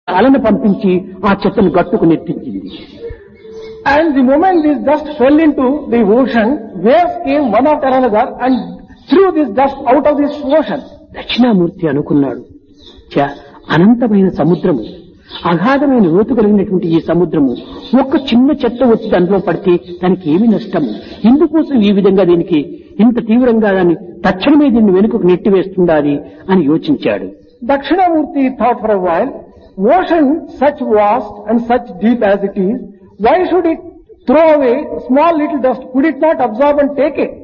అలను పంపించి ఆ చెత్తను గట్టుకు నెట్టించింది And the moment this dust fell into the ocean, waves came one after another and threw this dust out of this ocean. Dakshinamurthy అనుకున్నాడు చ అనంతమైన సముద్రము అగాధమైన లోతు కలిగినటువంటి ఈ సముద్రము ఒక్క చిన్న చెత్త వచ్చి దాంట్లో పడితే దానికి ఏమి నష్టము ఇందుకోసం ఈ విధంగా దీనికి ఇంత తీవ్రంగా దాన్ని తక్షణమే దీన్ని వెనుకకు నెట్టివేస్తుండాలి అని యోచించాడు Dakshinamurti thought for a while, ocean such vast and such deep as it is, why should it throw away small little dust? Could it not absorb and take it?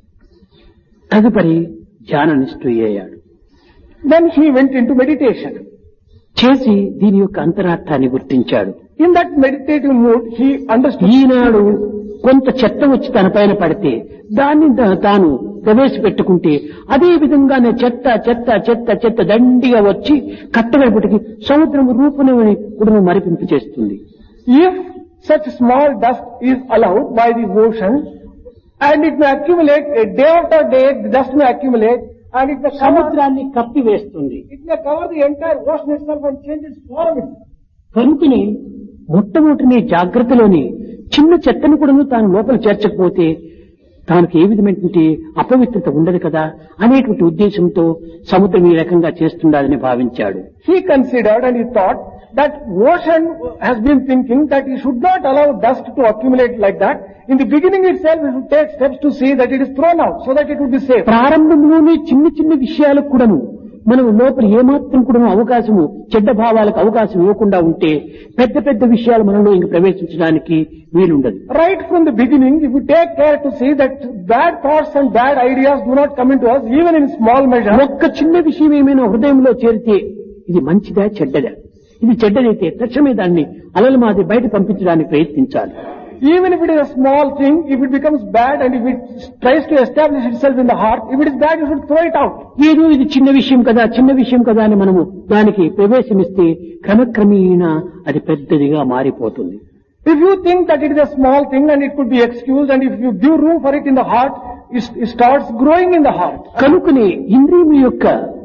తదుపరి ధ్యాన నిష్ఠుయ్యాడు Then he went into meditation. చేసి దీని యొక్క అంతరార్థాన్ని గుర్తించాడు In that meditative mood, he understood ఈనాడు కొంత చెత్త వచ్చి తన పైన పడితే దాన్ని తా- తాను ప్రవేశపెట్టుకుంటే అదే విధంగానే చెత్త చెత్త చెత్త చెత్త దండిగా వచ్చి కట్టగడపటికి సముద్రం రూపుని కూడా మరిపింపు చేస్తుంది if such small dust is allowed by the ocean and it may accumulate a day after day, the dust may accumulate and it may cover, సముద్రాన్ని కప్పివేస్తుంది it may cover the entire ocean itself and change its form. itself. కనుకని మొట్టమొదటిని జాగ్రత్తలోని చిన్న చెత్తను కూడా తాను లోపల చేర్చకపోతే తనకు ఏ విధమైనటువంటి అపవిత్రత ఉండదు కదా అనేటువంటి ఉద్దేశంతో సముద్రం ఈ రకంగా చేస్తుండాలని భావించాడు He considered and he thought that ocean has been thinking that he should not allow dust to accumulate like that. In the beginning itself, he should take steps to see that it is thrown out so that it would be safe. ప్రారంభంలోనే చిన్న చిన్న విషయాలకు కూడాను మనం లోపల ఏమాత్రం కూడా అవకాశము చెడ్డ భావాలకు అవకాశం ఇవ్వకుండా ఉంటే పెద్ద పెద్ద విషయాలు మనలో ఇంక ప్రవేశించడానికి వీలుండదు Right from the beginning, if we take care to see that bad thoughts and bad ideas do not come into us, even in small measure, ఒక్క చిన్న విషయం ఏమైనా హృదయంలో చేరితే ఇది మంచిదా చెడ్డదా ఇది చెడ్డదైతే తక్షణమే దాన్ని అలల మాది బయట పంపించడానికి ప్రయత్నించాలి even if it is a small thing, if it becomes bad and if it tries to establish itself in the heart, if it is bad, you should throw it out. ఏదో ఇది చిన్న విషయం కదా చిన్న విషయం కదా అని మనము దానికి ప్రవేశమిస్తే క్రమక్రమేణా అది పెద్దదిగా మారిపోతుంది If you think that it is a small thing and it could be excused and if you give room for it in the heart, it, it starts growing in the heart. కనుకనే ఇంద్రియముల యొక్క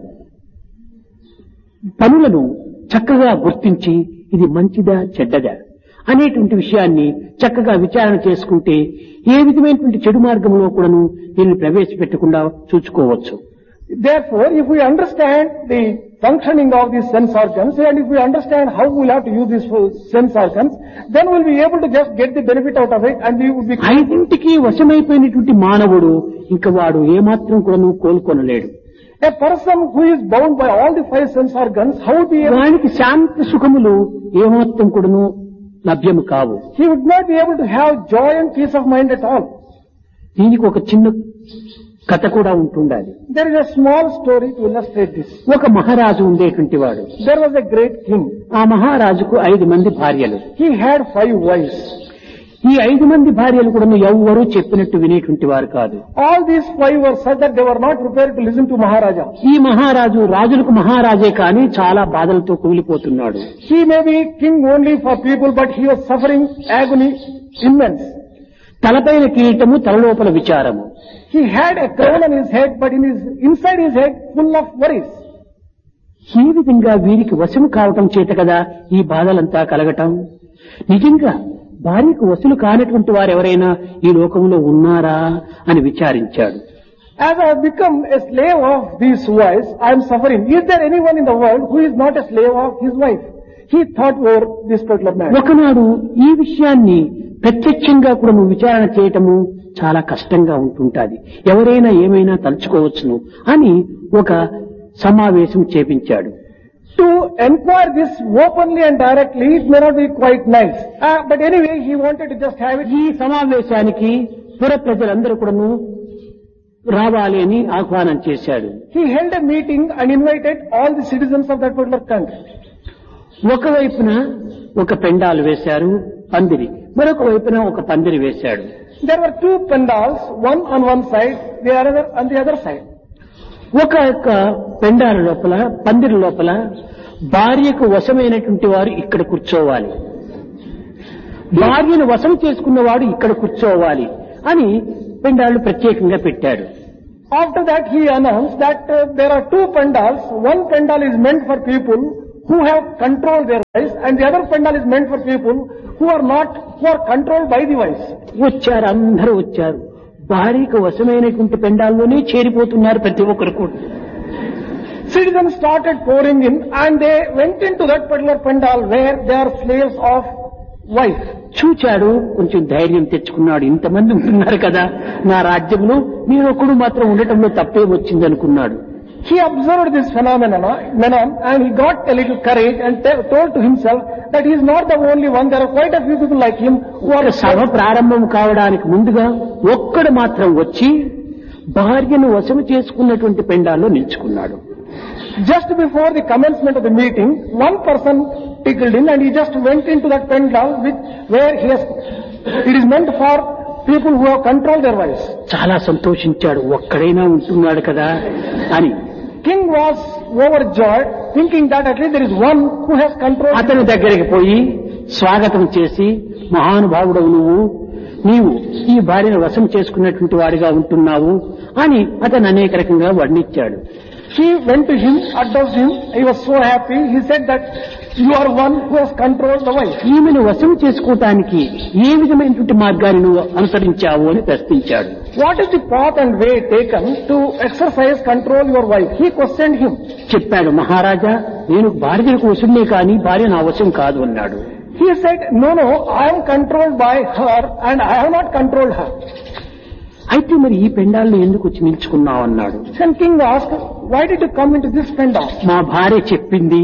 పనులను చక్కగా గుర్తించి ఇది మంచిదా చెడ్డదా అనేటువంటి విషయాన్ని చక్కగా విచారణ చేసుకుంటే ఏ విధమైనటువంటి చెడు మార్గంలో కూడాను దీన్ని ప్రవేశపెట్టకుండా చూసుకోవచ్చు Therefore, if we understand the functioning of these sense organs and if we understand how we'll have to use these uh, sense organs, then we'll be able to just get the benefit out of it and we would be ఐదింటికి వశమైపోయినటువంటి మానవుడు ఇంకా వాడు ఏమాత్రం కూడాను కోలుకొనలేడు a person who is bound by all the five sense organs, how would be able, వానికి శాంతి సుఖములు ఏమాత్రం కూడాను లభ్యము కావు he would not be able to have joy and peace of mind at all. దీనికి ఒక చిన్న కథ కూడా ఉంటుండాలి There is a small story to illustrate this. ఒక మహారాజు ఉండేటువంటి వాడు There was a great king. ఆ మహారాజుకు ఐదు మంది భార్యలు He had five wives. ఈ ఐదు మంది భార్యలు కూడా ఎవ్వరూ చెప్పినట్టు వినేటువంటి వారు కాదు All these five were such that they were not prepared to listen to Maharaja. ఈ మహారాజు రాజులకు మహారాజే కానీ చాలా బాధలతో కుమిలిపోతున్నాడు He may be king only for people, but he was suffering agony immense. తలపైన కిరీటము తలలోపల విచారము He had a crown on his head, but in his inside his head full of worries. ఈ విధంగా వీరికి వశము కావటం చేత కదా ఈ బాధలంతా కలగటం నిజంగా భార్యకు వసూలు కానటువంటి వారు ఎవరైనా ఈ లోకంలో ఉన్నారా అని విచారించాడు As I have become a slave of these wives, I am suffering. Is there anyone in the world who is not a slave of his wife? He thought over this particular matter. ఒకనాడు ఈ విషయాన్ని ప్రత్యక్షంగా కూడా నువ్వు విచారణ చేయటము చాలా కష్టంగా ఉంటుంటాది ఎవరైనా ఏమైనా తలుచుకోవచ్చును అని ఒక సమావేశం చేపించాడు To enquire this openly and directly, it may not be quite nice. Uh, but anyway, he wanted to just have it. ఈ సమావేశానికి పుర ప్రజలందరూ కూడాను రావాలి అని ఆహ్వానం చేశాడు He held a meeting and invited all the citizens of that particular country. ఒకవైపున ఒక పెండాలు వేశారు పందిరి మరొక వైపున ఒక పందిరి వేశాడు There were two pandals, one on one side, the other on the other side. ఒక యొక్క పెండాల లోపల పందిరి లోపల భార్యకు వశమైనటువంటి వారు ఇక్కడ కూర్చోవాలి భార్యను వశం చేసుకున్నవాడు ఇక్కడ కూర్చోవాలి అని పెండాళ్ళు ప్రత్యేకంగా పెట్టాడు After that, he announced that uh, there are two pandals. One pandal is meant for people who have controlled their wives and the other pandal is meant for people who are not, who are controlled by the wives. వచ్చారు అందరూ వచ్చారు భార్యకు వశమైనటువంటి పెండాల్లోనే చేరిపోతున్నారు ప్రతి ఒక్కరు కూడా Citizens started pouring in and they went into that particular pandal where they are slaves of wife. చూచాడు కొంచెం ధైర్యం తెచ్చుకున్నాడు ఇంతమంది ఉంటున్నారు కదా నా రాజ్యంలో నేను ఒకడు మాత్రం ఉండటంలో తప్పే వచ్చింది అనుకున్నాడు He observed this phenomenon phenomenon and he got a little courage and te- told to himself that he is not the only one. There are quite a few people like him who ఒక are సభ ప్రారంభం కావడానికి ముందుగా ఒక్కడు మాత్రం వచ్చి భార్యను వశము చేసుకున్నటువంటి పెండాల్లో నిల్చుకున్నాడు Just before the commencement of the meeting, one person tickled in and he just went into that pendal which, where he has, it is meant for people who have controlled their wives. చాలా సంతోషించాడు ఒక్కడైనా ఉంటున్నాడు కదా అని King was overjoyed thinking that at least there is one who has controlled. అతని దగ్గరికి పోయి స్వాగతం చేసి మహానుభావుడవు నువ్వు నీవు ఈ భార్యను వశం చేసుకున్నటువంటి వాడిగా ఉంటున్నావు అని అతను అనేక రకంగా వర్ణించాడు He went to him, addressed him, he was so happy, he said that you are one who has controlled the wife. ఈమెను వశం చేసుకోవటానికి ఏ విధమైనటువంటి మార్గాన్ని నువ్వు అనుసరించావు అని ప్రశ్నించాడు What is the path and way taken to exercise control your wife? He questioned him. చెప్పాడు మహారాజా నేను భార్యకు వశుడినే కానీ భార్య నా వశం కాదు అన్నాడు He said, no, no, I am controlled by her and I have not controlled her. అయితే మరి ఈ పెండాలను ఎందుకు వచ్చి నిల్చుకున్నావు అన్నాడు Then king asked, why did you come into this pendal? మా భార్య చెప్పింది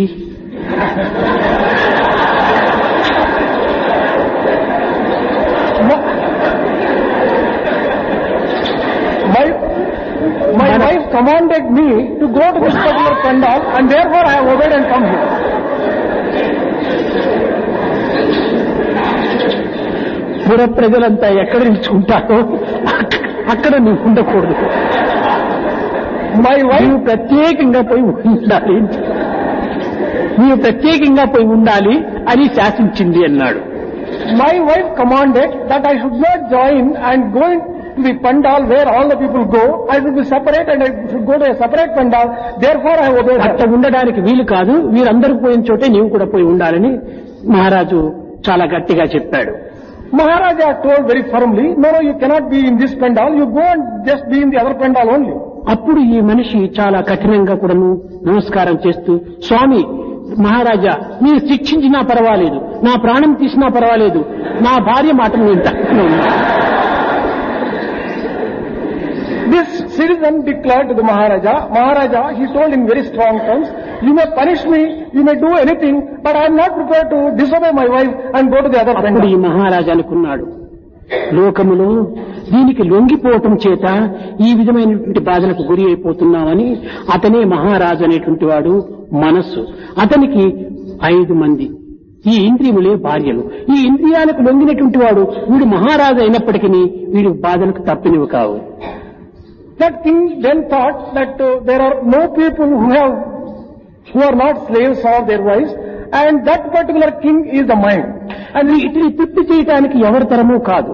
My, my wife commanded me to go to this particular pandal and therefore I have obeyed and come here. పుర ప్రజలంతా ఎక్కడ నిల్చుకుంటారో అక్క- అక్కడ నువ్వు ఉండకూడదు My wife, నీవు ప్రత్యేకంగా పోయి ఉండాలి నీవు ప్రత్యేకంగా పోయి ఉండాలి అని శాసించింది అన్నాడు my wife commanded that I should not join and go to the pandal where all the people go. I should be separate and I should go to a separate pandal. Therefore I have obeyed అట్లా her. ఉండడానికి వీలు కాదు వీరందరూ పోయిన చోటే నీవు కూడా పోయి ఉండాలని మహారాజు చాలా గట్టిగా చెప్పాడు Maharaja told very firmly, no, no, you cannot be in this pandal. You go and just be in the other pandal only. అప్పుడు ఈ మనిషి చాలా కఠినంగా కూడాను నమస్కారం చేస్తూ స్వామి మహారాజా మీరు శిక్షించినా పర్వాలేదు నా ప్రాణం తీసినా పర్వాలేదు నా భార్య మాటను వింటాను This citizen declared to the Maharaja, Maharaja, he told in very strong terms, you may punish me, you may do anything, but I am not prepared to disobey my wife and go to the other అప్పుడు ఈ pandal. మహారాజు అనుకున్నాడు లోకములో దీనికి లొంగిపోవటం చేత ఈ విధమైనటువంటి బాధలకు గురి అయిపోతున్నామని అతనే మహారాజు అనేటువంటి వాడు మనస్సు అతనికి ఐదు మంది ఈ ఇంద్రియములే భార్యలు ఈ ఇంద్రియాలకు లొంగినటువంటి వాడు వీడు మహారాజు అయినప్పటికీ వీడి బాధలకు తప్పినవి కావు That king then thought that uh, there are no people who have, who are not slaves of their wives, and that particular king is the mind. అది ఇతని తృప్తి చేయటానికి ఎవరి తరమూ కాదు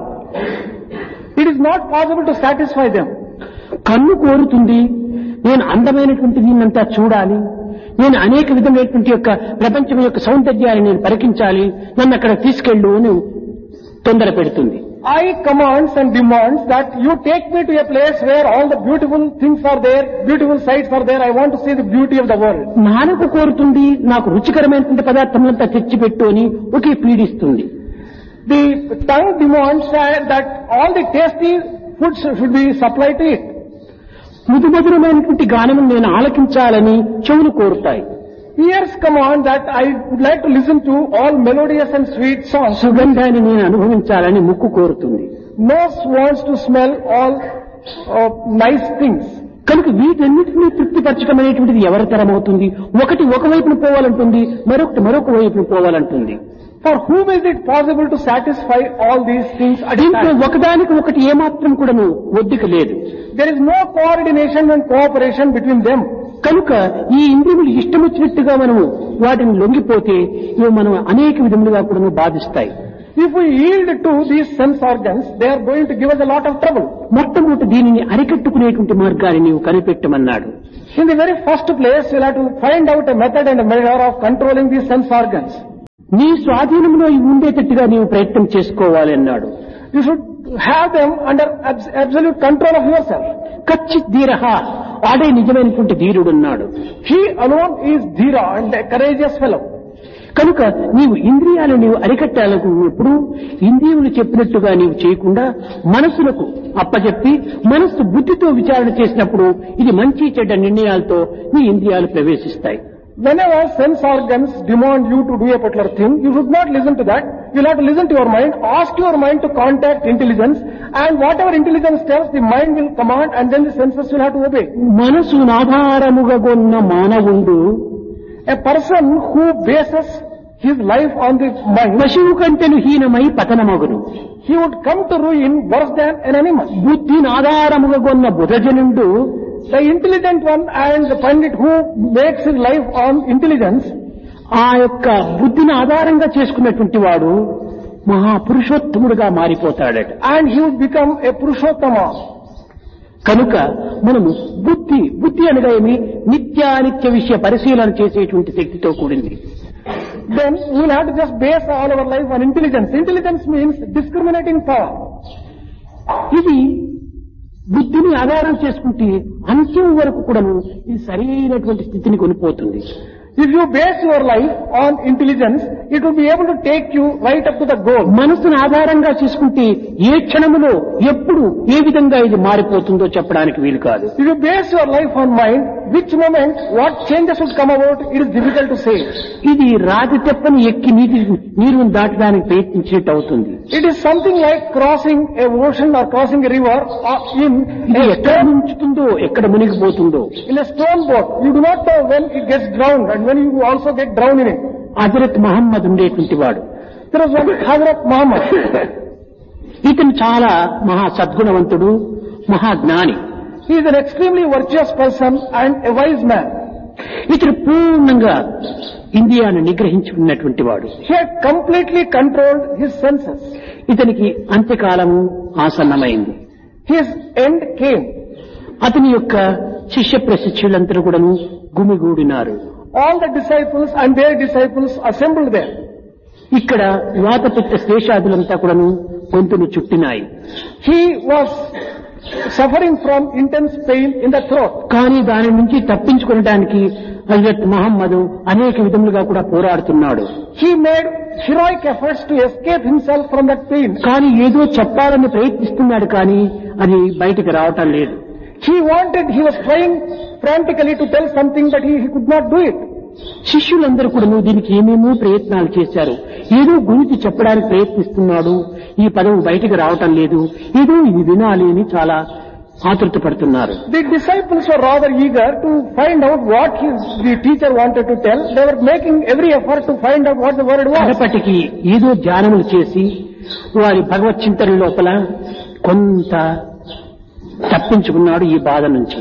It is not possible to satisfy them. కన్ను కోరుతుంది నేను అందమైనటువంటి దీన్నంతా చూడాలి నేను అనేక విధమైనటువంటి యొక్క ప్రపంచం యొక్క సౌందర్యాన్ని నేను పరికించాలి నన్ను అక్కడ తీసుకెళ్ళు అని తొందర పెడుతుంది I commands and demands that you take me to a place where all the beautiful things are there, beautiful sights are there. I want to see the beauty of the world. నాలుగు కోరుతుంది నాకు రుచికరమైనటువంటి పదార్థములంతా తెచ్చిపెట్టు అని ఒకే పీడిస్తుంది The tongue demands uh, that all the tasty foods should be supplied to it. మృదుమధురమైనటువంటి గానము నేను ఆలకించాలని చెవులు కోరుతాయి Ears command that I would like to listen to all melodious and sweet songs. సుగంధాన్ని నేను అనుభవించాలని ముక్కు కోరుతుంది Nose wants to smell all uh, nice things. కనుక వీటన్నిటిని తృప్తిపరచడం అనేటువంటిది ఎవరి తరం అవుతుంది ఒకటి ఒకవైపున పోవాలంటుంది మరొకటి మరొక వైపున పోవాలంటుంది For whom is it possible to satisfy all these things at a దీంట్లో time? ఒకదానికి ఒకటి ఏమాత్రం కూడాను ఒడ్డుక లేదు There is no coordination and cooperation between them. కనుక ఈ ఇంద్రియములు ఇష్టం వచ్చినట్టుగా మనము వాటిని లొంగిపోతే ఇవి మనం అనేక విధములుగా కూడాను బాధిస్తాయి If we yield to these sense organs, they are going to give us a lot of trouble. మొట్టమొదటి దీనిని అరికట్టుకునేటువంటి మార్గాన్ని నీవు కనిపెట్టమన్నాడు In the very first place, you'll have to find out a method and a measure of controlling these sense organs. నీ స్వాధీనంలో ఇవి ఉండేటట్టుగా నీవు ప్రయత్నం చేసుకోవాలి అన్నాడు You should have them under abs- absolute control of yourself. కచ్చిత్ ధీరహ వాడే నిజమైనటువంటి ధీరుడు అన్నాడు He alone is Dhira and a courageous fellow. కనుక నీవు ఇంద్రియాలు నీవు అరికట్టాలనుకున్నప్పుడు ఇంద్రియములు చెప్పినట్టుగా నీవు చేయకుండా మనసులకు అప్పచెప్పి మనస్సు బుద్ధితో విచారణ చేసినప్పుడు ఇది మంచి చెడ్డ నిర్ణయాలతో నీ ఇంద్రియాలు ప్రవేశిస్తాయి Whenever sense organs demand you to do a particular thing, you should not listen to that. You'll have to listen to your mind, ask your mind to contact intelligence, and whatever intelligence tells, the mind will command, and then the senses will have to obey. మనసు నాధారముగా కొన్న మానవుండు A person who bases his life on the mind, పశువు కంటెను హీనమై పతనమగును he would come to ruin worse than an animal. బుద్ధిని ఆధారముగా కొన్న బుధజనుండు The intelligent one and the pandit who makes his life on intelligence, ఆ యొక్క బుద్ధిని ఆధారంగా చేసుకున్నటువంటి వాడు మహాపురుషోత్తముడుగా మారిపోతాడట and he would become a Purushottama. కనుక మనము బుద్ధి బుద్ధి అనగా ఏమి నిత్యానిత్య విషయ పరిశీలన చేసేటువంటి శక్తితో కూడింది Then we will have to just base all our life on intelligence. Intelligence means discriminating power. ఇది బుద్ధిని ఆధారం చేసుకుంటే అంత్యం వరకు కూడాను ఇది సరైనటువంటి స్థితిని కొనిపోతుంది If you base your life on intelligence, it will be able to take you right up to the goal. మనసును ఆధారంగా చేసుకుంటే ఏ క్షణములో ఎప్పుడు ఏ విధంగా ఇది మారిపోతుందో చెప్పడానికి వీలు కాదు If you base your life on mind, which moment, what changes would come about, it is difficult to say. ఇది రాతి తెప్పని ఎక్కి నీటి నీరును దాటడానికి ప్రయత్నించినట్టు అవుతుంది It is something like crossing a ocean or crossing a river or in ఇది a ఎక్కడ stone, ముంచుతుందో ఎక్కడ మునిగిపోతుందో in a stone boat. You do not know when it gets drowned and when you also get drowned in it. Hazrat Mohammed ఉండేటువంటి వాడు There was one Hazrat Muhammad. ఇతను చాలా మహా సద్గుణవంతుడు మహాజ్ఞాని He is an extremely virtuous person and a wise man. ఇతను పూర్ణంగా ఇండియాను నిగ్రహించుకున్నటువంటి వాడు He had completely controlled his senses. ఇతనికి అంత్యకాలము ఆసన్నమైంది His end came. అతని యొక్క శిష్య ప్రశిష్యులందరూ కూడాను గుమిగూడినారు All the disciples and their disciples assembled there. ఇక్కడ వాతపిత్త శేషాదులంతా కూడాను గొంతును చుట్టినాయి He was suffering from intense pain in the throat. కానీ దాని నుంచి తప్పించుకోవడానికి హజరత్ మహమ్మద్ అనేక విధములుగా కూడా పోరాడుతున్నాడు He made heroic efforts to escape himself from that pain. కానీ ఏదో చెప్పాలని ప్రయత్నిస్తున్నాడు కానీ అది బయటికి రావటం లేదు He wanted, he was trying frantically to tell something but he, he could not do it. శిష్యులందరూ కూడా దీనికి ఏమేమో ప్రయత్నాలు చేశారు ఏదో గురించి చెప్పడానికి ప్రయత్నిస్తున్నాడు ఈ పదం బయటికి రావటం లేదు ఏదో ఇది వినాలి అని చాలా ఆతృత పడుతున్నారు The disciples were rather eager to find out what his, the teacher wanted to tell. They were making every effort to find out what the word was. కడపటికి ఏదో ధ్యానములు చేసి వారి భగవత్ చింతన లోపల కొంత తప్పించుకున్నాడు ఈ బాధ నుంచి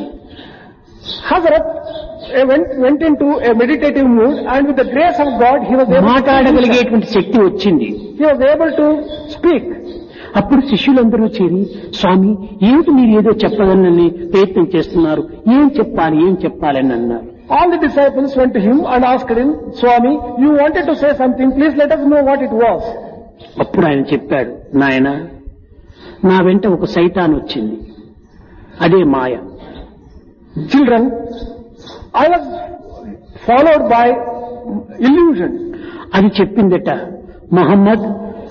Hazrat uh, went, went into a meditative mood and with the grace of God he was able to, మాట్లాడగలిగేటువంటి శక్తి వచ్చింది he was able to speak. అప్పుడు శిష్యులందరూ చేరి స్వామి ఏమిటి మీరు ఏదో చెప్పగలని ప్రయత్నం చేస్తున్నారు ఏం చెప్పాలి ఏం చెప్పాలని అన్నారు All the disciples went to him and asked him, Swami, you wanted to say something, please let us know what it was. అప్పుడు ఆయన చెప్పాడు నాయన నా వెంట ఒక సైతాన్ వచ్చింది అదే మాయ Children, I was followed by illusion. అది చెప్పిందట మహమ్మద్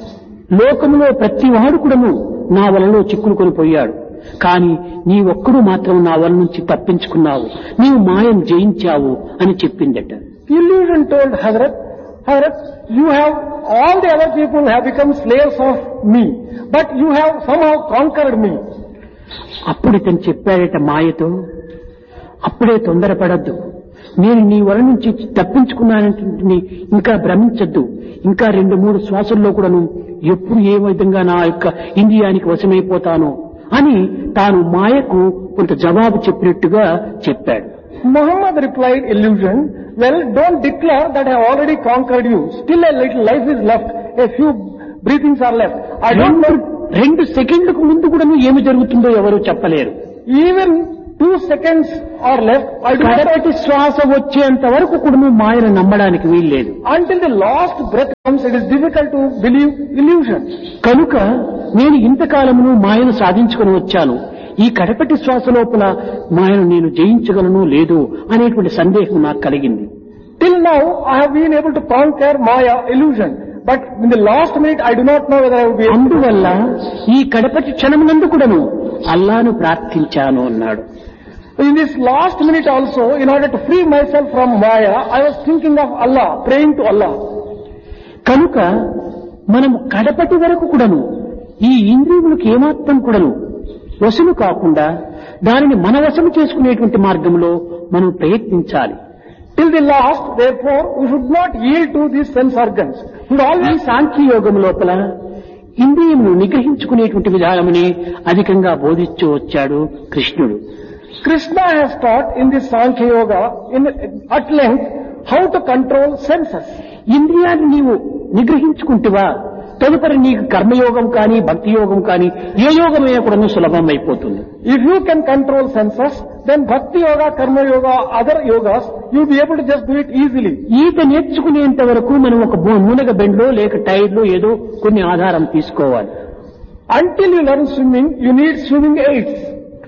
లోకంలో ప్రతి వాడు కూడాను నా వలలో చిక్కులుకొని పోయాడు కానీ నీ ఒక్కడు మాత్రం నా వల నుంచి తప్పించుకున్నావు నీవు మాయం జయించావు అని చెప్పిందట Illusion told Hazrat, Hazrat, you have, all the other people have become slaves of me, but you have somehow conquered me. అప్పుడు ఇతను చెప్పాడట మాయతో అప్పుడే తొందరపడద్దు నేను నీ వల నుంచి తప్పించుకున్నానంటే ఇంకా భ్రమించద్దు ఇంకా రెండు మూడు శ్వాసల్లో కూడాను ఎప్పుడు ఏ విధంగా నా యొక్క ఇంద్రియానికి వశమైపోతానో అని తాను మాయకు కొంత జవాబు చెప్పినట్టుగా చెప్పాడు Muhammad replied, illusion, well, don't declare that I have already conquered you. Still a little life is left. A few breathings are left. I don't రెండు know. రెండు సెకండ్లకు ముందు కూడా ఏమి జరుగుతుందో ఎవరు చెప్పలేరు Even two seconds are left, I do not కడపటి శ్వాస వచ్చేంత వరకు కూడా నువ్వు మాయను నమ్మడానికి వీల్లేదు Until the last breath comes, it is difficult to believe illusion. కనుక నేను ఇంతకాలమును మాయను సాధించుకుని వచ్చాను ఈ కడపటి శ్వాస లోపల మాయను నేను జయించగలను లేదు అనేటువంటి సందేహం నాకు కలిగింది Till now, I have been able to conquer Maya illusion. But in the last minute, I do not know whether I will be able to. అందువల్ల ఈ కడపటి క్షణమునందు కూడాను అల్లాను ప్రార్థించాను అన్నాడు In this last minute also, in order to free myself from Maya, I was thinking of Allah, praying to Allah. కనుక మనం కడపటి వరకు కూడాను ఈ ఇంద్రియములకు ఏమాత్రం కూడాను వశము కాకుండా దానిని మన వశము చేసుకునేటువంటి మార్గంలో మనం ప్రయత్నించాలి Till the last, therefore, we should not yield to these sense organs. We should ఈ always సాంఖ్యయోగం లోపల ఇంద్రియమును నిగ్రహించుకునేటువంటి విధానముని అధికంగా బోధిస్తూ వచ్చాడు కృష్ణుడు Krishna has taught in this Sankhya Yoga in, at length how to control senses. ఇంద్రియాన్ని నీవు నిగ్రహించుకుంటువా తదుపరి నీకు కర్మయోగం కానీ భక్తి యోగం కానీ ఏ యోగమైనా కూడా సులభం అయిపోతుంది If you can control senses, then Bhakti Yoga, Karma Yoga, other yogas, you'll be able to just do it easily. ఈత నేర్చుకునేంత వరకు మనం ఒక బో- నూనెగ బెండ్లో లేక టైర్లో ఏదో కొన్ని ఆధారం తీసుకోవాలి Until you learn swimming, you need swimming aids.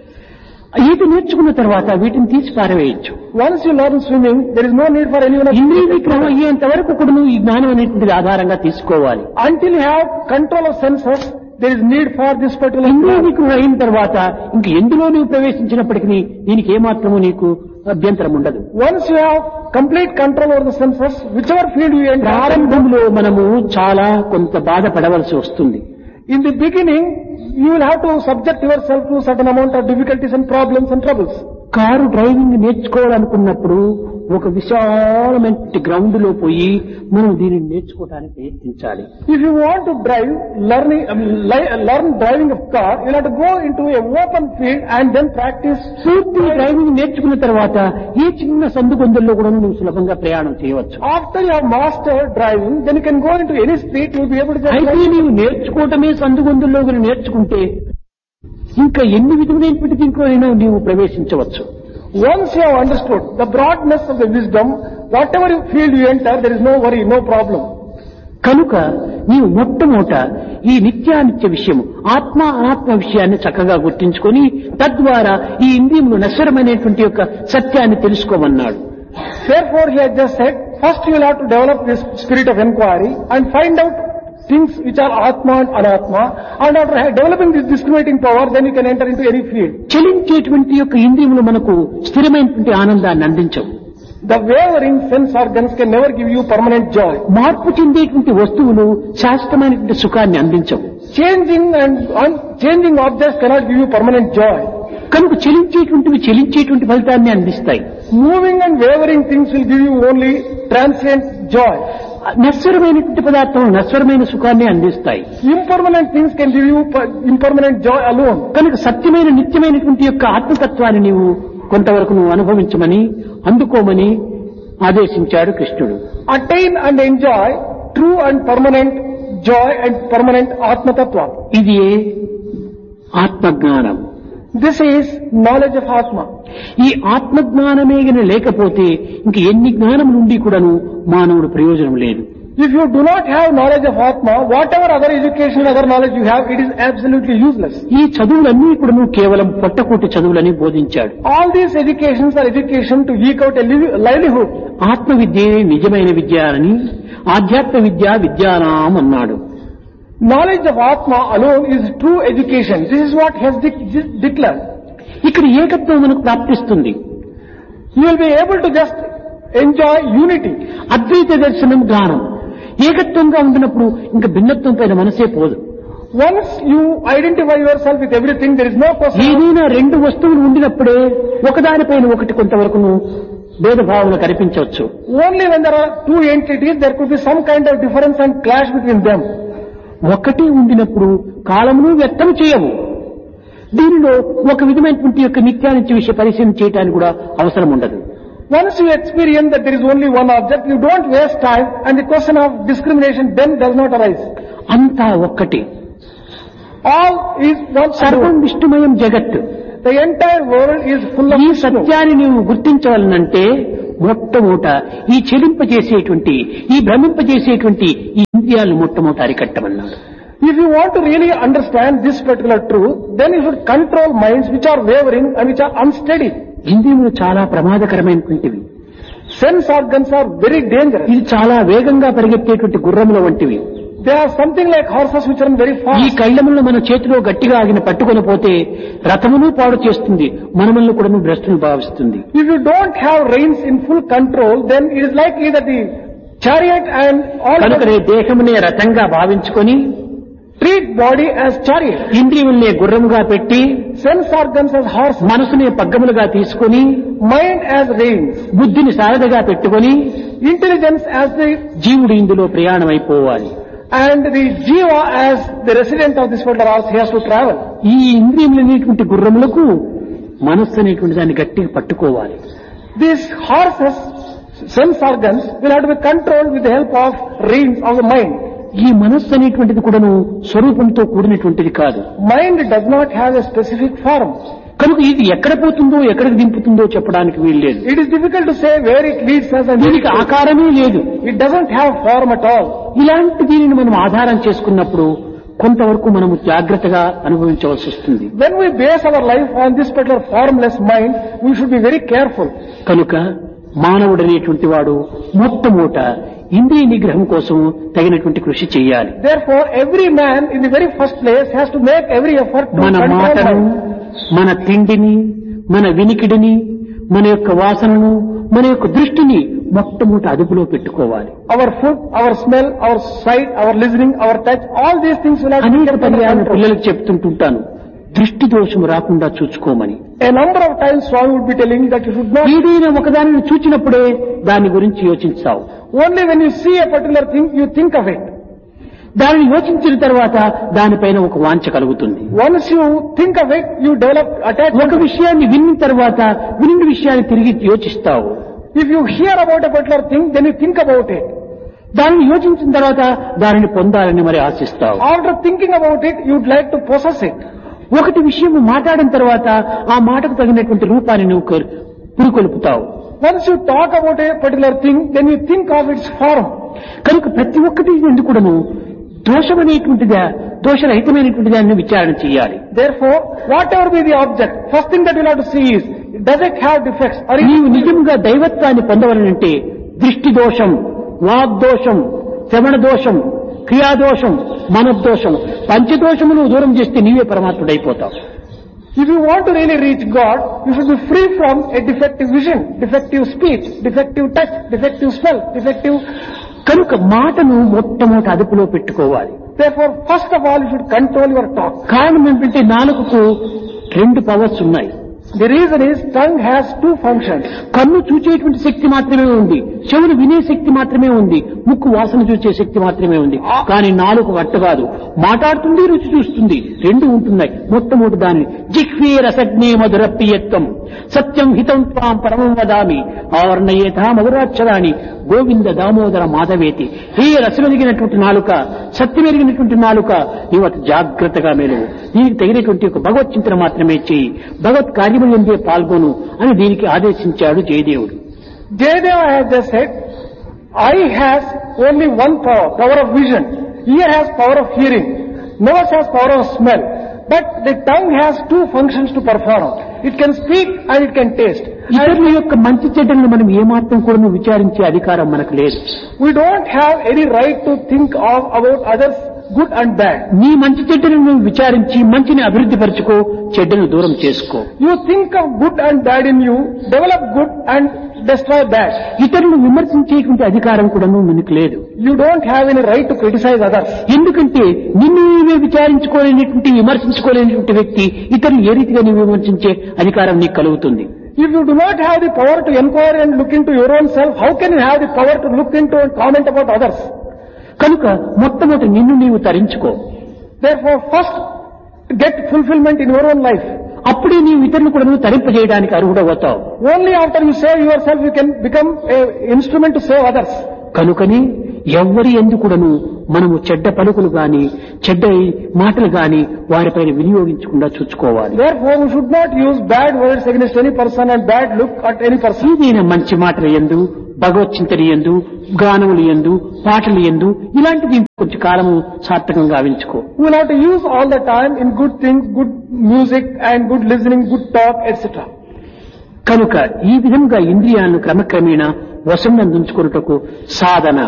ఈత నేర్చుకున్న తర్వాత వీటిని తీసి పారవేయచ్చు Once you learn swimming, there is no need for anyone else. ఇంద్రియ నిగ్రహం అయ్యేంత వరకు కూడా నువ్వు ఈ జ్ఞానం అనేటువంటిది ఆధారంగా తీసుకోవాలి Until you have control of senses, there is need for this particular ఇంద్రియ జ్ఞానం. నిగ్రహం అయిన తర్వాత ఇంక ఎందులో నువ్వు ప్రవేశించినప్పటికీ దీనికి ఏమాత్రము నీకు అభ్యంతరం ఉండదు Once you have complete control over the senses, whichever field you enter, ప్రారంభంలో మనము చాలా కొంత బాధపడవలసి వస్తుంది in the beginning, you will have to subject yourself to certain amount of difficulties and problems and troubles. Car driving నేర్చుకోవాలనుకున్నప్పుడు ఒక విశాలమైన ground లో పోయి మనం దీనిని నేర్చుకోవడానికి ప్రయత్నించాలి If you want to drive, learning, um, li- learn driving of car, you have to go into a open field and then practice. పూర్తి డ్రైవింగ్ నేర్చుకున్న తర్వాత ఏ చిన్న సందు గొంతుల్లో కూడా నువ్వు సులభంగా ప్రయాణం చేయవచ్చు After you have mastered driving, then you can go into any street, you will be able to just అయితే drive. నీవు నేర్చుకోవటమే సందు గొంతుల్లో కూడా నేర్చుకుంటే ఇంకా ఎన్ని విధములైనటువంటి దీంట్లోనైనా నీవు ప్రవేశించవచ్చు Once you have understood the broadness of the wisdom, whatever field you enter, there is no worry, no problem. కనుక నీవు మొట్టమొదట ఈ నిత్యానిత్య విషయము ఆత్మ అనాత్మ విషయాన్ని చక్కగా గుర్తించుకొని తద్వారా ఈ ఇంద్రియములు నశ్వరమైనటువంటి యొక్క సత్యాన్ని తెలుసుకోమన్నాడు Therefore, he has just said, first you will have to develop this spirit of inquiry and find out things which are Atma and Anatma. And after developing this discriminating power, then you can enter into any field. చలించేటువంటి యొక్క ఇంద్రియములు మనకు స్థిరమైనటువంటి ఆనందాన్ని అందించవు The wavering sense organs can never give you permanent joy. మార్పు చెందేటువంటి వస్తువులు శాశ్వతమైనటువంటి సుఖాన్ని అందించవు Changing and un- changing objects cannot give you permanent joy. కనుక చెలించేటువంటివి చెలించేటువంటి ఫలితాన్ని అందిస్తాయి Moving and wavering things will give you only transient joy. నశ్వరమైనటువంటి పదార్థం నశ్వరమైన సుఖాన్ని అందిస్తాయి Impermanent things can give you per- impermanent joy alone. కనుక సత్యమైన నిత్యమైనటువంటి యొక్క ఆత్మతత్వాన్ని నీవు కొంతవరకు నువ్వు అనుభవించమని అందుకోమని ఆదేశించాడు కృష్ణుడు Attain and enjoy true and permanent joy and permanent Atma Tattva. ఇది ఆత్మజ్ఞానం This is knowledge of Atma. ఈ ఆత్మజ్ఞానమే గన లేకపోతే ఇంక ఎన్ని జ్ఞానం నుండి కూడాను మానవుడు ప్రయోజనం లేదు If you do not have knowledge of Atma, whatever other education, other knowledge you have, it is absolutely useless. ఈ చదువులన్నీ కూడాను కేవలం పొట్టకూటి చదువులని బోధించాడు All these educations are education to eke out a liv- livelihood. ఆత్మ విద్యే నిజమైన విద్య అని ఆధ్యాత్మ విద్య విద్యానాం అన్నాడు Knowledge of Atma alone is true education. This is what he has de- de- declared. ఇక్కడ ఏకత్వం మనకు ప్రాప్తిస్తుంది You will be able to just enjoy unity. అద్వైత దర్శనం జ్ఞానం ఏకత్వంగా ఉండినప్పుడు ఇంకా భిన్నత్వం పైన మనసే పోదు Once you identify yourself with everything, there is no question. ఏదైనా రెండు వస్తువులు ఉండినప్పుడే ఒకదానిపైన ఒకటి కొంతవరకును భేదభావన కనిపించవచ్చు Only when there are two entities, there could be some kind of difference and clash between them. ఒకటి ఉండినప్పుడు కాలమును వ్యక్తం చేయవు దీనిలో ఒక విధమైనటువంటి యొక్క నిత్యానిత్య విషయ పరిశీలన చేయడానికి కూడా అవసరం ఉండదు Once you experience that there is only one object, you don't waste time and the question of discrimination then does not arise. అంతా ఒక్కటి All is one సర్వం alone. విష్ణుమయం జగత్ The entire world is full of ఈ Vishnu. సత్యాన్ని నీవు గుర్తించవలనంటే మొట్టమొదట ఈ చెలింపజేసేటువంటి ఈ భ్రమింపజేసేటువంటి ఈ ఇంద్రియాలను మొట్టమొదట అరికట్టమన్నాడు If you want to really understand this particular truth, then you should control minds which are wavering and which are unsteady. ఇంద్రియములు చాలా ప్రమాదకరమైనటువంటివి Sense organs are very dangerous. ఇది చాలా వేగంగా పరిగెత్తేటువంటి గుర్రముల వంటివి They are something like horses which run very ఈ fast. కళ్ళములను మన చేతిలో గట్టిగా ఆగిన పట్టుకొని పోతే రథమును పాడు చేస్తుంది మనములను కూడా భ్రష్టును భావిస్తుంది If you don't have reins in full control, then it is likely that the chariot and all కనుకనే the దేహమునే రథంగా భావించుకొని treat body as chariot, ఇంద్రియముల్నే గుర్రముగా పెట్టి sense organs as horse, మనసునే పగ్గములుగా తీసుకొని mind as reins, బుద్ధిని సారథిగా పెట్టుకొని intelligence as the జీవుడు ఇందులో ప్రయాణమైపోవాలి and the jiva as the resident of this world or else he has to travel. ఈ ఇంద్రియములు అనేటువంటి గుర్రములకు మనస్సు అనేటువంటి దాన్ని గట్టిగా పట్టుకోవాలి These horses, sense organs, will have to be controlled with the help of reins of the mind. ఈ మనస్సు అనేటువంటిది కూడాను స్వరూపంతో కూడినటువంటిది కాదు Mind does not have a specific form. కనుక ఇది ఎక్కడ పోతుందో ఎక్కడికి దింపుతుందో చెప్పడానికి వీల్లేదు It is difficult to say where it leads us and where దీనికి it, ఆకారమే లేదు it doesn't have form at all. ఇలాంటి దీనిని మనం ఆధారం చేసుకున్నప్పుడు కొంతవరకు మనము జాగ్రత్తగా అనుభవించవలసి వస్తుంది When we base our life on this particular formless mind, we should be very careful. కనుక మానవుడనేటువంటి వాడు మొట్టమొదట ఇంద్రియ నిగ్రహం కోసం తగినటువంటి కృషి చేయాలి Therefore, every man in the very first place has to make every effort to మన control మాటను mind. మన తిండిని మన వినికిడిని మన యొక్క వాసనను మన యొక్క దృష్టిని మొట్టమొదట అదుపులో పెట్టుకోవాలి Our food, our smell, our sight, our listening, our touch, all these things will have to be అనేక kept under పర్యాలను control. పిల్లలకు చెప్తుంటుంటాను దృష్టి దోషం రాకుండా చూసుకోమని A number of times Swami would be telling that you should not, ఏదైనా ఒకదానిని చూచినప్పుడే దాని గురించి యోచించావు only when you see a particular thing, you think of it. దానిని యోచించిన తర్వాత దానిపైన ఒక వాంఛ కలుగుతుంది Once you think of it, you develop attachment. ఒక విషయాన్ని విన్న తర్వాత విన్న విషయాన్ని తిరిగి యోచిస్తావు If you hear about a particular thing, then you think about it. దానిని యోచించిన తర్వాత దానిని పొందాలని మరి ఆశిస్తావు After thinking about it, you'd like to possess it. ఒకటి విషయం మాట్లాడిన తర్వాత ఆ మాటకు తగినటువంటి రూపాన్ని నువ్వు కొ- పురికొల్పుతావు Once you talk about a particular thing, then you think of its form. కనుక ప్రతి ఒక్కటి ఎందుకు కూడాను దోషమనేటువంటిదా దోషరహితమైనటువంటిదా అని విచారణ చేయాలి Therefore, whatever be the object, first thing that you'll have to see is, does it have defects? Or is నీవు నిజంగా దైవత్వాన్ని పొందవలనంటే దృష్టి దోషం వాగ్దోషం శ్రవణ దోషం క్రియాదోషం మనోదోషం పంచదోషమును దూరం చేస్తే నీవే పరమాత్ముడైపోతావు If you want to really reach God, you should be free from a defective vision, defective speech, defective touch, defective smell, defective... కనుక మాటను మొట్టమొదటి అదుపులో పెట్టుకోవాలి Therefore, first of all, you should control your talk. కారణం ఏంటంటే నాలుగుకు రెండు powers ఉన్నాయి The reason is, tongue has two functions. కన్ను చూచేటువంటి శక్తి మాత్రమే ఉంది చెవులు వినే శక్తి మాత్రమే ఉంది ముక్కు వాసన చూసే శక్తి మాత్రమే ఉంది కానీ నాలుగు వట్ట కాదు మాట్లాడుతుంది రుచి చూస్తుంది రెండు ఉంటున్నాయి మొట్టమొదటి దాన్ని జిహ్వే రసజ్ఞే మధుర ప్రియత్వం సత్యం హితం త్వాం పరమం వదామి ఆవర్ణయేథా మధురాక్షరాణి గోవింద దామోదర మాధవేతి హే రసమెరిగినటువంటి నాలుక సత్యమెరిగినటువంటి నాలుక నీవు అతి జాగ్రత్తగా మేలువు దీనికి తగినటువంటి ఒక భగవత్ చింతన మాత్రమే చేయి భగవత్ కార్యములందే పాల్గొను అని దీనికి ఆదేశించాడు జయదేవుడు Jayadeva has just said, eye has only one power, power of vision. Ear has power of hearing. Nose has power of smell. But the tongue has two functions to perform. It can speak and it can taste. And ఇతరుల యొక్క మంచి చెడ్డలను మనం ఏమాత్రం కూడా విచారించే అధికారం మనకు లేదు we don't have any right to think of about others good and bad. నీ మంచి చెడ్డలను నువ్వు విచారించి మంచిని అభివృద్ధి పరచుకో చెడ్డను దూరం చేసుకో You think of good and bad in you, develop good and destroy bad. ఇతరులను విమర్శించేటువంటి అధికారం కూడా మనకు లేదు You don't have any right to criticize others. ఎందుకంటే నిన్ను నీవే విచారించుకోలేనటువంటి విమర్శించుకోలేనటువంటి వ్యక్తి ఇతరులు ఏ రీతిగా నీవు విమర్శించే అధికారం నీకు కలుగుతుంది If you do not have the power to inquire and look into your own self, how can you have the power to look into and comment about others? కనుక మొట్టమొదటి నిన్ను నీవు తరించుకో Therefore, first get fulfillment in your own life. అప్పుడే నీవు ఇతరులు కూడా నువ్వు తరింపజేయడానికి అర్హుడవుతావు Only after you save yourself, you can become a instrument to save others. కనుకని ఎవ్వరి ఎందు కూడాను మనము చెడ్డ పలుకులు గాని చెడ్డ మాటలు గాని వారిపైన వినియోగించకుండా చూసుకోవాలి Therefore, we should not use bad words against any person and bad look at any person. ఏదైనా మంచి మాటలు ఎందు భగవత్ చింతన ఎందు గానములు ఎందు పాటలు ఎందు ఇలాంటివి కొంచెం కాలము సార్థకంగా గావించుకో We will have to use all the time in good things, good music and good listening, good talk, etc. కనుక ఈ విధంగా ఇంద్రియాలను క్రమక్రమేణా వశం అందించుకున్నటకు సాధన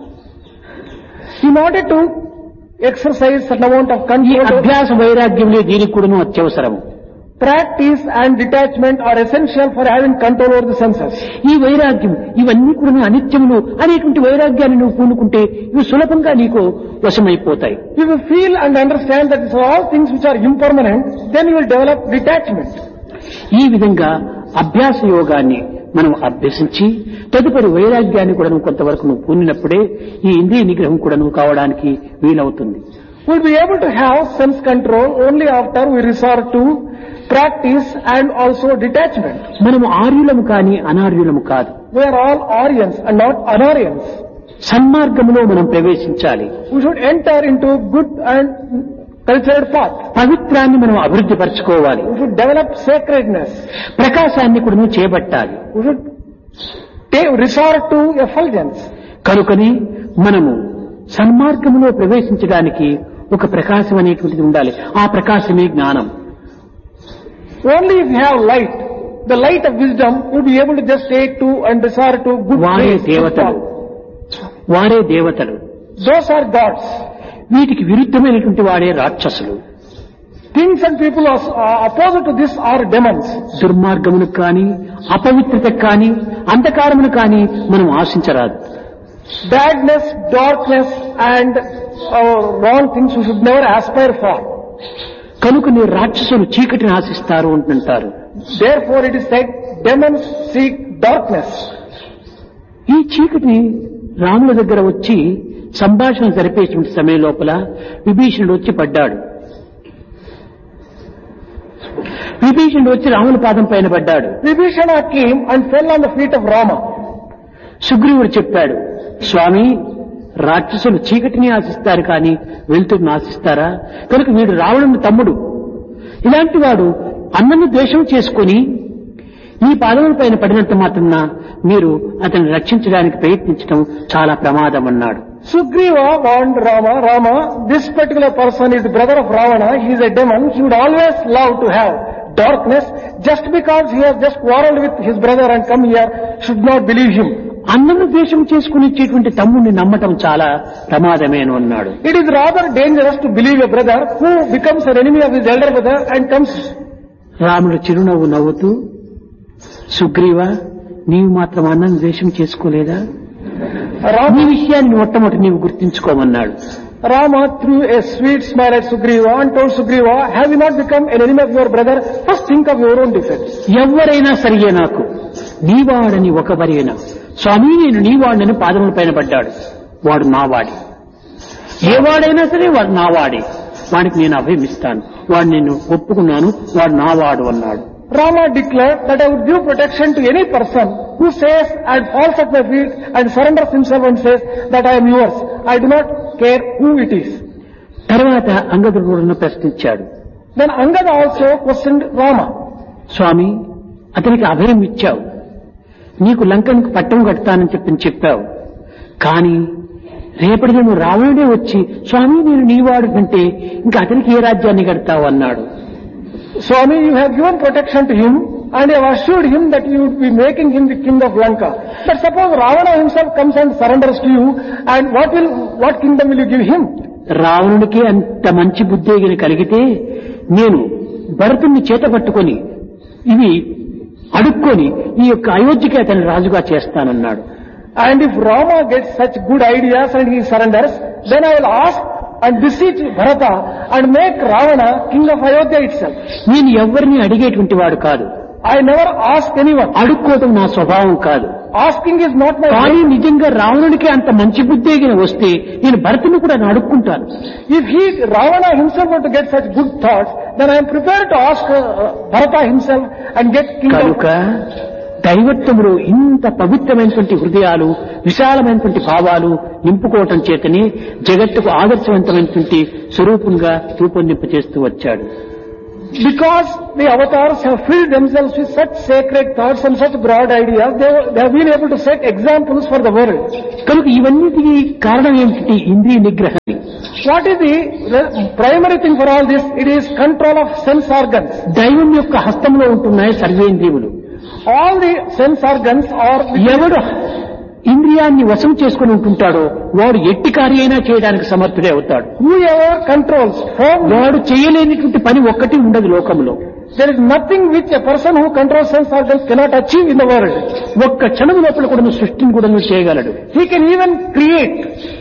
In order to exercise certain amount of ఈ control, అభ్యాస వైరాగ్యములే దీనికి కూడాను అత్యవసరము practice and detachment are essential for having control over the senses. ఈ వైరాగ్యం ఇవన్నీ కూడా అనిత్యములు అనేటువంటి వైరాగ్యాన్ని నువ్వు పూనుకుంటే ఇవి సులభంగా నీకు వశమైపోతాయి If you feel and understand that these are all things which are impermanent, then you will develop detachment. ఈ విధంగా అభ్యాస యోగాన్ని మనం అభ్యసించి తదుపరి వైరాగ్యాన్ని కూడా నువ్వు కొంతవరకు నువ్వు పూనినప్పుడే ఈ ఇంద్రియ నిగ్రహం కూడా నువ్వు కావడానికి వీలవుతుంది We'll be able to have sense control only after we resort to practice and also detachment. మనము ఆర్యులము కాని అనార్యులము కాదు We are all Aryans and not Anarians. సన్మార్గములో మనం ప్రవేశించాలి We should enter into good and cultured path. పవిత్రాన్ని మనం అభివృద్ధి పరచుకోవాలి We should develop sacredness. ప్రకాశాన్ని కూడా నువ్వు చేపట్టాలి We should take, resort to effulgence. కనుకని మనము సన్మార్గములో ప్రవేశించడానికి ఒక ప్రకాశం అనేటువంటిది ఉండాలి ఆ ప్రకాశమే జ్ఞానం Only if you have light, the light of wisdom, you'll be able to just take to and resort to good వారే ways. good దేవతలు path. వారే దేవతలు Those are gods. వీటికి విరుద్ధమైనటువంటి వాడే రాక్షసులు Things and people are, are opposite to this are demons. దుర్మార్గములకు కానీ అపవిత్రతకు కానీ అంధకారమును కానీ మనం ఆశించరాదు Badness, darkness and uh, wrong things we should never aspire for. కనుక నీ రాక్షసులు చీకటిని ఆశిస్తారు అంటుంటారు Therefore it is said, demons seek darkness. ఈ చీకటి రాముల దగ్గర వచ్చి సంభాషణ జరిపేటువంటి సమయం లోపల విభీషణుడు వచ్చి పడ్డాడు విభీషణుడు వచ్చి రాముల పాదం పైన పడ్డాడు Vibhishana came and fell on the feet of Rama. సుగ్రీవుడు చెప్పాడు స్వామి రాక్షసులు చీకటిని ఆశిస్తారు కానీ వెలుతురుని ఆశిస్తారా కనుక వీడు రావణుని తమ్ముడు ఇలాంటి వాడు అన్నను ద్వేషం చేసుకుని మీ పాదముల పైన పడినంత మాత్రాన మీరు అతన్ని రక్షించడానికి ప్రయత్నించడం చాలా ప్రమాదం అన్నాడు Sugriva warned Rama, Rama, this particular person is the brother of Ravana, he is a demon, he would always love to have darkness, just because he has just quarreled with his brother and come here, should not believe him. అన్నను ద్వేషం చేసుకుని ఇచ్చేటువంటి తమ్ముడిని నమ్మటం చాలా ప్రమాదమేను అన్నాడు It is rather dangerous to believe a brother who becomes an enemy of his elder brother and comes, రాముడు చిరునవ్వు నవ్వుతూ సుగ్రీవ నీవు మాత్రం అన్నను ద్వేషం చేసుకోలేదా నీ Rama, విషయాన్ని మొట్టమొదటి నీవు గుర్తించుకోమన్నాడు Rama threw a sweet smile at Sugriva and told Sugriva, have you not become an enemy of your brother? First think of your own defense. ఎవరైనా సరియే నాకు నీవాడని ఒకవరైనా స్వామి నేను నీవాడని పాదముల పైన పడ్డాడు వాడు నావాడి ఏ వాడైనా సరే వాడు నావాడే వాడికి నేను అభయమిస్తాను వాడు నేను ఒప్పుకున్నాను వాడు నావాడు అన్నాడు Rama declared that I would give protection to any person who says and falls at my feet and surrenders himself and says that I am yours. I do not care who it is. తర్వాత అంగదుడు కూడా ప్రశ్నించాడు Then Angada also questioned Rama. స్వామి అతనికి అభయం ఇచ్చావు నీకు లంకనికి పట్టం కడతానని చెప్పి చెప్పావు కానీ రేపటి నువ్వు రావణుడే వచ్చి స్వామి నేను నీవాడు అంటే ఇంకా అతనికి ఏ రాజ్యాన్ని కడతావు అన్నాడు Swami, you have given protection to him and you have assured him that you would be making him the king of Lanka. But suppose Ravana himself comes and surrenders to you and what will, what kingdom will you give him? రావణుడికి అంత మంచి బుద్ధి కలిగితే నేను భరతుణ్ణి చేత పట్టుకొని ఇవి అడుక్కొని ఈ యొక్క అయోధ్యకి అతని రాజుగా చేస్తానన్నాడు And if Rama gets such good ideas and he surrenders, then I will ask and beseech Bharata and make Ravana king of Ayodhya itself. నేను ఎవరిని అడిగేటువంటి వాడు కాదు I never ask anyone. అడుక్కోవటం నా స్వభావం కాదు Asking is not my కానీ way. నిజంగా రావణుడికి అంత మంచి బుద్ధి ఎగిన వస్తే నేను భరతుని కూడా నేను అడుక్కుంటాను If he, Ravana himself were to get such good thoughts, then I am prepared to ask uh, Bharata himself and get king కనుక of... దైవత్వములో ఇంత పవిత్రమైనటువంటి హృదయాలు విశాలమైనటువంటి భావాలు నింపుకోవటం చేతనే జగత్తుకు ఆదర్శవంతమైనటువంటి స్వరూపంగా రూపొందింప చేస్తూ వచ్చాడు Because the avatars have filled themselves with such sacred thoughts and such broad ideas, they, they have been able to set examples for the world. కనుక ఇవన్నిటికీ కారణం ఏమిటి ఇంద్రియ నిగ్రహం What is the re- primary thing for all this? It is control of sense organs. దైవం యొక్క హస్తంలో ఉంటున్నాయి సర్వేంద్రియములు All the sense organs are ఎవడు ఇంద్రియాన్ని వశం చేసుకుని ఉంటుంటాడో వాడు ఎట్టి కార్యైనా చేయడానికి సమర్థుడే అవుతాడు whoever controls firmly. వాడు చేయలేనిటువంటి పని ఒక్కటి ఉండదు లోకంలో There is nothing which a person who controls sense organs cannot achieve in the world. ఒక్క క్షణం లోపల కూడా సృష్టిని కూడా చేయగలడు He can even create.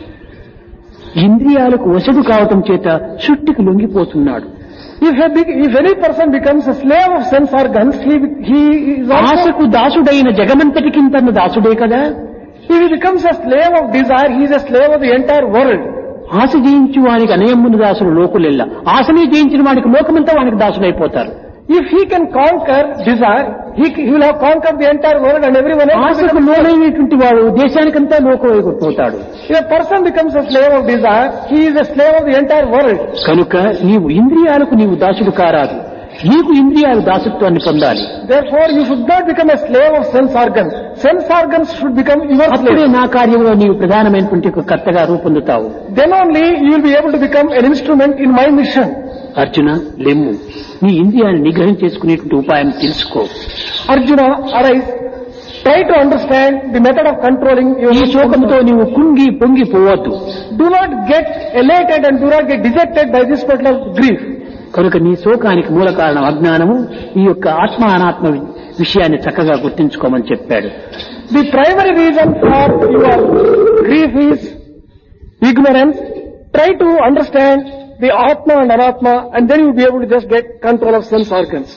ఇంద్రియాలకు వశడు కావటం చేత సృష్టికి లొంగిపోతున్నాడు If, a big, if any person becomes a slave of sense organs, he, he is also, ఆశకు దాసుడైన జగమంతటికి తన దాసుడే కదా if he becomes a slave of desire, he is a slave of the entire world. ఆశ జయించి వానికి అనయమ్ముని దాసుడు లోకులెల్ల ఆశనే జయించిన వాడికి లోకమంతా వానికి దాసుడైపోతారు If he can conquer desire, he, he will have conquered the entire world and everyone else. ఆశకు లోనైనటువంటి వాడు దేశానికంతా లోకమైపోతాడు If a person becomes a slave of desire, he is a slave of the entire world. కనుక నీవు ఇంద్రియాలకు నీవు దాసుడు కారాదు నీకు ఇంద్రియాలు దాసత్వాన్ని పొందాలి Therefore, you should not become a slave of sense organs. Sense organs should become your అప్పుడే slave. నా కార్యంలో నీవు ప్రధానమైనటువంటి ఒక కర్తగా రూపొందుతావు Then only you will be able to become an instrument in my mission. Arjuna లెమ్ము నీ ఇంద్రియాన్ని నిగ్రహం చేసుకునేటువంటి ఉపాయం తెలుసుకో Arjuna, arise. Try to understand the method of controlling your ఈ శోకంతో నీవు కుంగి పొంగి పోవద్దు Do not get elated and do not get dejected by this particular grief. కనుక నీ శోకానికి మూల కారణం అజ్ఞానము ఈ యొక్క ఆత్మ అనాత్మ వి- విషయాన్ని చక్కగా గుర్తించుకోమని చెప్పాడు The primary reason for your grief is ignorance. Try to understand the Atma and Anatma and then you'll be able to just get control of sense organs.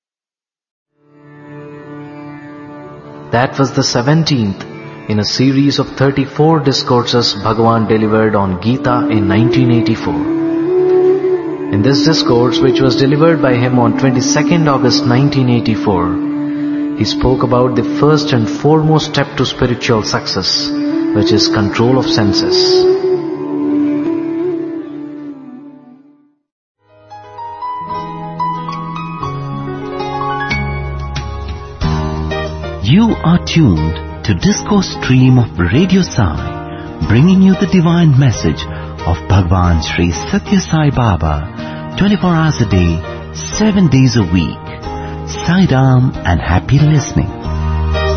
That was the 17th in a series of 34 discourses Bhagavan delivered on Gita in 1984. In this discourse, which was delivered by him on 22nd August 1984, he spoke about the first and foremost step to spiritual success, which is control of senses. You are tuned to Disco Stream of Radio Sai, bringing you the divine message of Bhagwan Sri Satya Sai Baba, 24 hours a day, 7 days a week. Sai Ram and happy listening.